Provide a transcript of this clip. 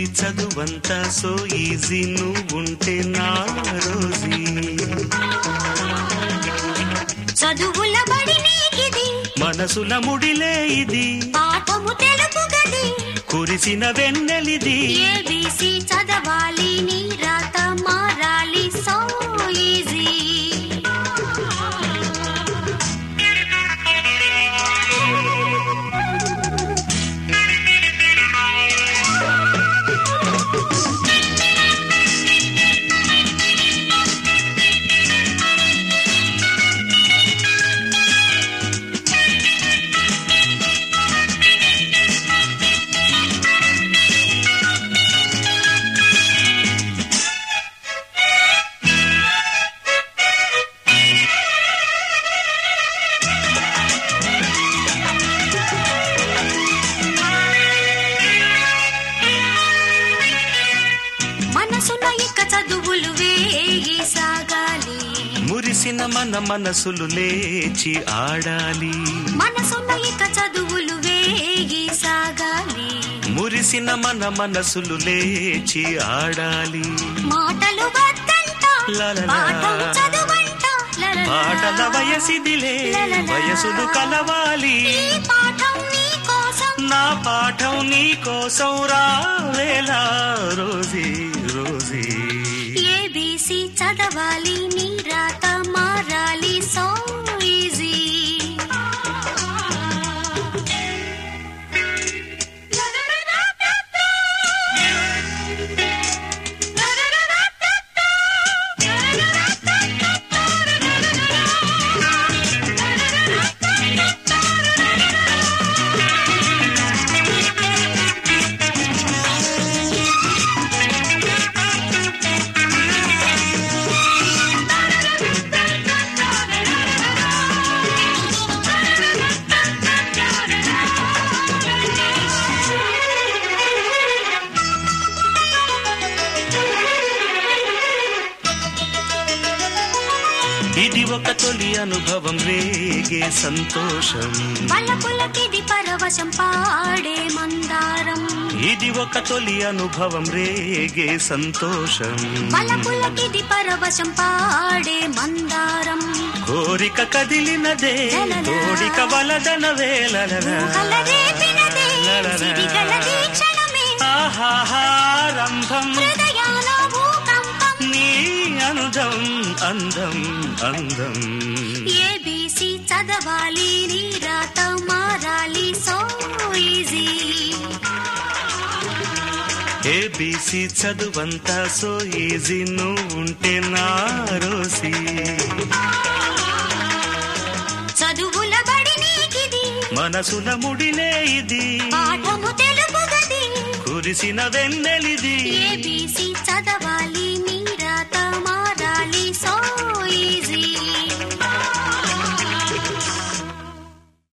చదువంతా so easy నువ్వుంటే నా Rosie చదువుల బడి నీకిది మనసుల ముడిలే ఇది పాఠము తెలుగు గది కురిసిన వెన్నెలిది ఏబిసి చదవాలి నీ రాత మారాలి సో ఈజీ మనసున ఇక చదువులు వేయి సాగాలి మురిసిన మన మనసులు లేచి ఆడాలి మనసున ఇక చదువులు వేయి సాగాలి మురిసిన మన మనసులు లేచి ఆడాలి మాటలు వద్దంట లలలా. పాఠం చదువంట లలలా. పాటల వయసిదిలే లలలా. వయసులు కలవాలి ఈ పాఠం నీ కోసం నా పాఠం నీ కోసం రావేలా రోజీ రోజీ ఏబిసి చదవాలి నీ రాత మారాలి సో ఈజీ ఇది ఒక తొలి అనుభవం రేగే సంతోషం వలపులకిది పరవశం పాడే మందారం ఇది ఒక తొలి అనుభవం రేగే సంతోషం వలపులకిది పరవశం పాడే మందారం కోరిక కదిలినదే తోడిక వలదన ఊహల రేపినదే సిరిగల దీక్షణమే ఆహారంభం హృదయాల భూకంపం నీ అనుదం అందం అందం ఏబిసి చదవాలి నీ రాత మారాలి సో ఈజీ ఏబిసి చదువంతా సో ఈజీ నువ్వు ఉంటే నా రోసి చదువుల బడి నీకిది మనసుల ముడిలే ఇది పాఠము తెలుగు గది కురిసిన వెన్నెలిది ఏబిసి చదవాలి నీ రాత మారాలి సో ఈజీ